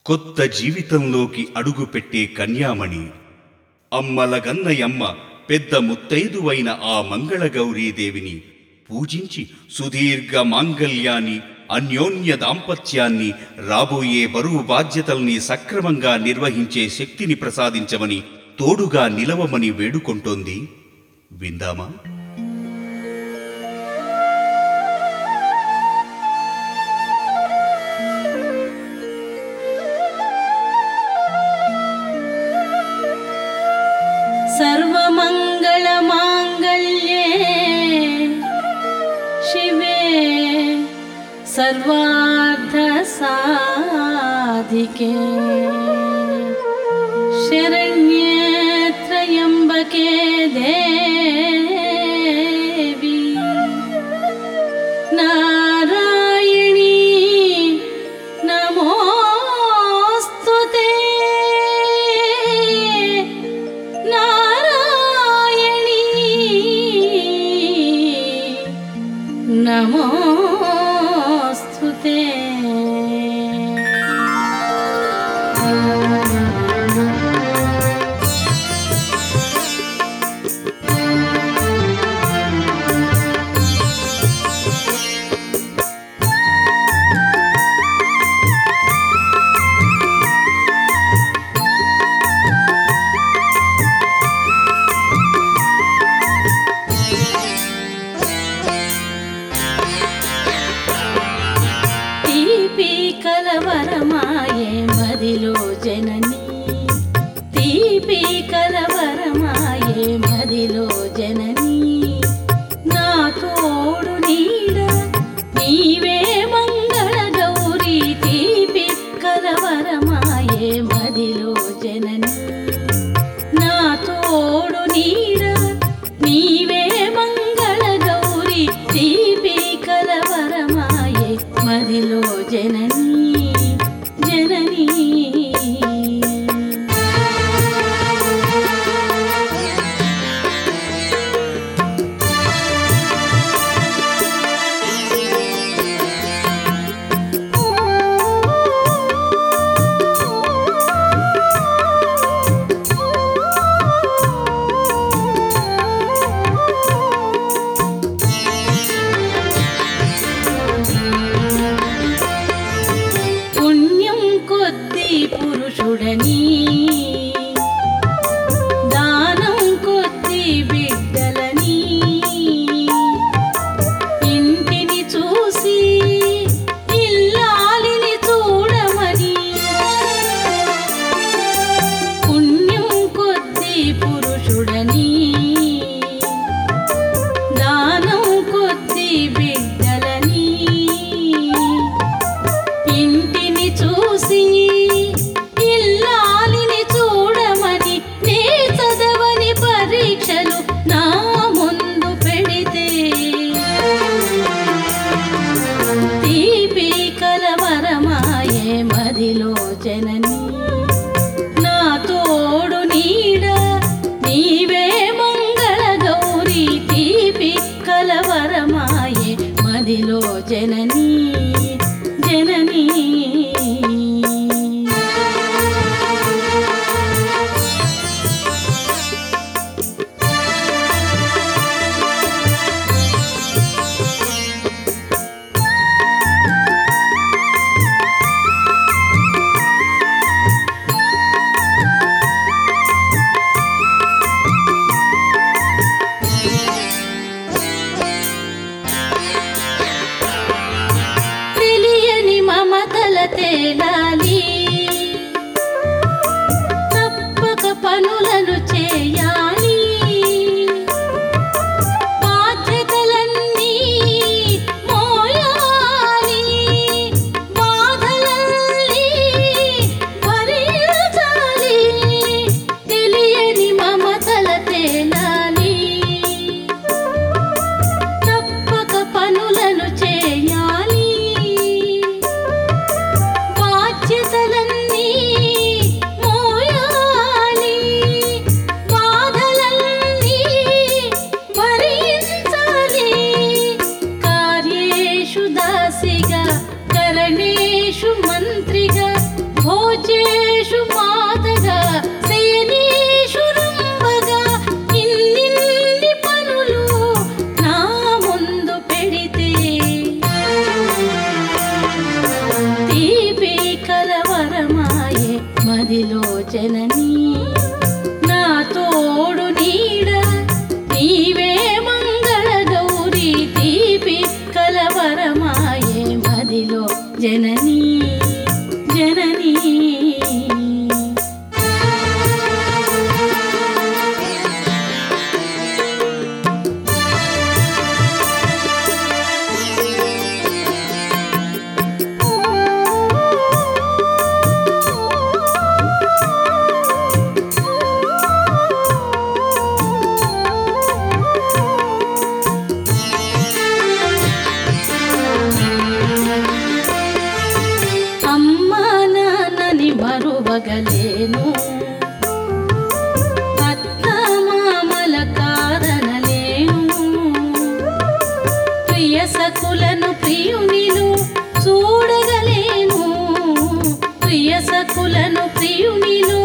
కొత్త జీవితంలోకి అడుగుపెట్టే కన్యామణి అమ్మల గన్నయమ్మ పెద్ద ముత్తైదువైన ఆ మంగళగౌరీదేవిని పూజించి సుదీర్ఘ మాంగల్యాన్ని అన్యోన్య దాంపత్యాన్ని రాబోయే బరువు బాధ్యతల్ని సక్రమంగా నిర్వహించే శక్తిని ప్రసాదించమని తోడుగా నిలవమని వేడుకొంటోంది విందామా सर्वमङ्गलमाङ्गल्ये शिवे सर्वार्थसाधिके शरण्ये त्र्यम्बके देवी नारायणी नमोऽस्तु ते नारायणी नमोऽस्तु ते తీపి కలవరమాయే మదిలో జనని తీపి కలవరమాయే మదిలో జనని నా తోడు నీడ నీవే మంగళ గౌరీ తీపి కలవరమాయే మదిలో జనని నా తోడు నీడ నీవే మంగళ గౌరి దీపి కలవరమాయే మదిలో జననీ జననీ పుణ్యం కొద్ది పురుషుడని దానం కొద్ది బిడ్డలని ఇంటిని చూసి ఇల్లాలిని చూడమని పుణ్యం కొద్ది పురుషుడని దానం కొద్ది బిడ్డలని ఇంటిని చూసి ఇల్లాలిని చూడమని నే చదవని పరీక్షలు నా ముందు పెడితే తీపి కలవరమాయే మదిలో జనని నా తోడు నీడ నీవే మంగళ గౌరీ తీపి కలవరమాయే మదిలో జననీ జననీ చేషు మాతగా శయనీశ్వరంబగా ఇన్నిన్ని పనులు నా ముందు పెడితే తీపి కలవరమాయే మదిలో జననీ నా తోడు నీడ నీవే మంగళ గౌరీ తీపి కలవరమాయే మదిలో జననీ జననీ అమ్మ నాన్నని మరువగలేను అత్త మామల కాదనలేను ప్రియ సకులను ప్రియునిలు చూడగలేను ప్రియ సకులను ప్రియునిలు